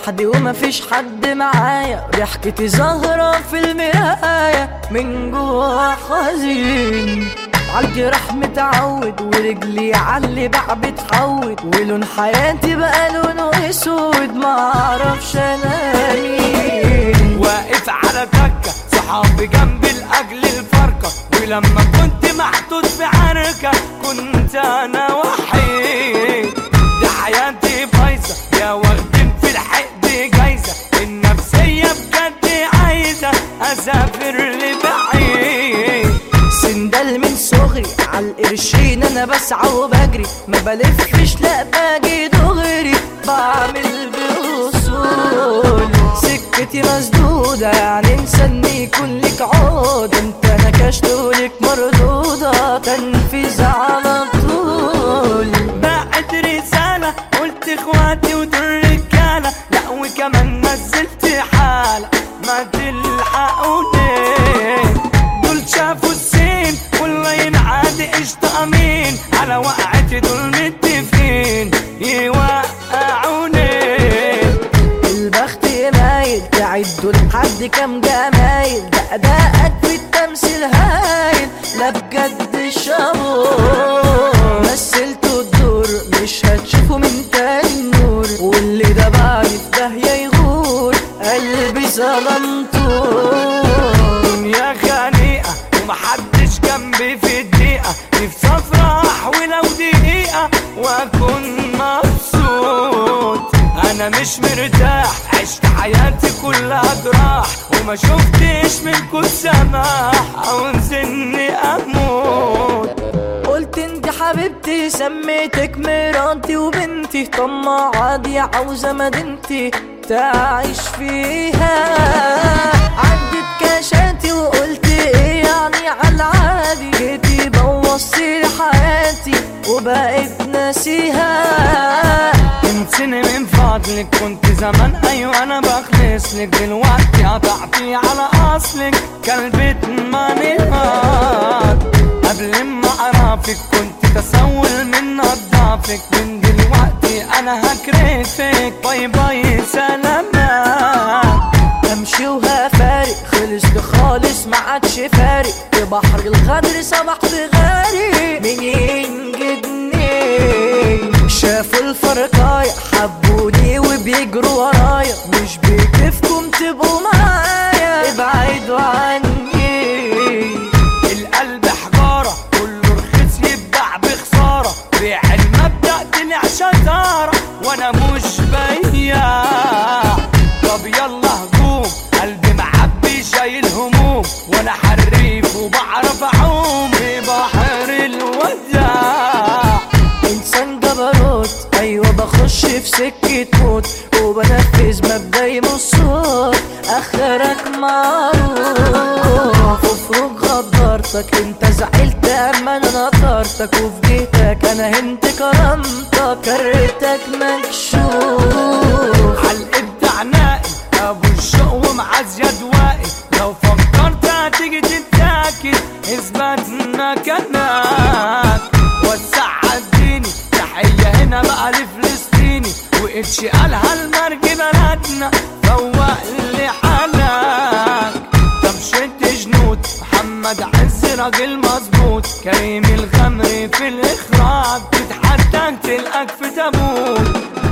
لوحدي ومفيش حد معايا ضحكتي زهرة في المراية من جوا حزين عالجراح متعود ورجلي عاللي بقى بتحود ولون حياتي بقى لونه اسود معرفش انا مين واقف على دكة صحابي جنبي لأجل الفرقة ولما كنت محطوط في عركة كنت أنا وحيد دي حياتي بايظة يا واخدين في الحقد جايزة النفسية بجد عايزة أسافر لبعيد سندال من صغري عالقرشين انا بسعى وبجري ما بلفش لا باجي دغري بعمل بوصول سكتي مسدودة يعني انسان يكون لك عود انت نكشت ولك مردودة تنفيذ على طول بعت رسالة قلت اخواتي ودول رجالة لا وكمان نزلت حالة ما تلحقوني دول شافوا السين والله ينعاد قشطة امين على وقعتي دول متفقين يوقعوني البخت مايل تعدوا لحد كام جمايل ده ادائك في التمثيل هايل لا بجد شابور مثلتوا الدور مش هتشوفوا من تاني النور واللي ده بعد في داهية يغور قلبي ظلمته دنيا خنيقة ومحدش جنبي في الدقيقة نفسي افرح ولو دقيقة واكون مبسوط انا مش مرتاح عشت حياتي كلها جراح وما شفتش منكم سماح او اني اموت قلت انت حبيبتي سميتك مراتي وبنتي طماعة دي عاوزة مدينتي تعيش فيها عدت كاشاتي وقلت ايه يعني عالعادي جيتي بوظتي لي حياتي وبقيت ناسيها انسني من فضلك كنت زمان ايوه انا بخلص لك دلوقتي قطعتي على اصلك كلبة مانيهات قبل ما اعرفك كنت تسول من نضافك من دلوقتي انا هكرفك باي باي سلامات امشي وهفارق خلصت خالص ما عادش فارق في بحر الغدر صبحت غارق مين ينجدني شافوا الفرقاية حبوني وبيجروا ورايا مش بكيفكم تبقوا معايا ابعدوا عني القلب حجارة كله رخيص يتباع بخسارة بيع المبدأ طلع شطارة وانا مش بياع طب يلا هجوم قلبي معبي شايل هموم وانا حريف وبعرف اعوم في بحر الوداع انسان جبروت ايوه بخش في سكة موت وبنفذ مبدأي من الصوت اخرك معروف افرج غدرتك انت زعلت اما انا نطرتك وفي جيتك انا هنت كرمتك كرتك مكشوف عالابداع نائم ابو الشوق ومع زياد واقف لو فكرت هتيجي تتاكد اثبت مكانك وسع عديني تحية هنا بقى لفلسطيني وقتش قالها المرج بلدنا فوق لي حالك طب جنود محمد عز راجل مظبوط كريم الخمر في الاخراج تتحدى تلقاك في تابوت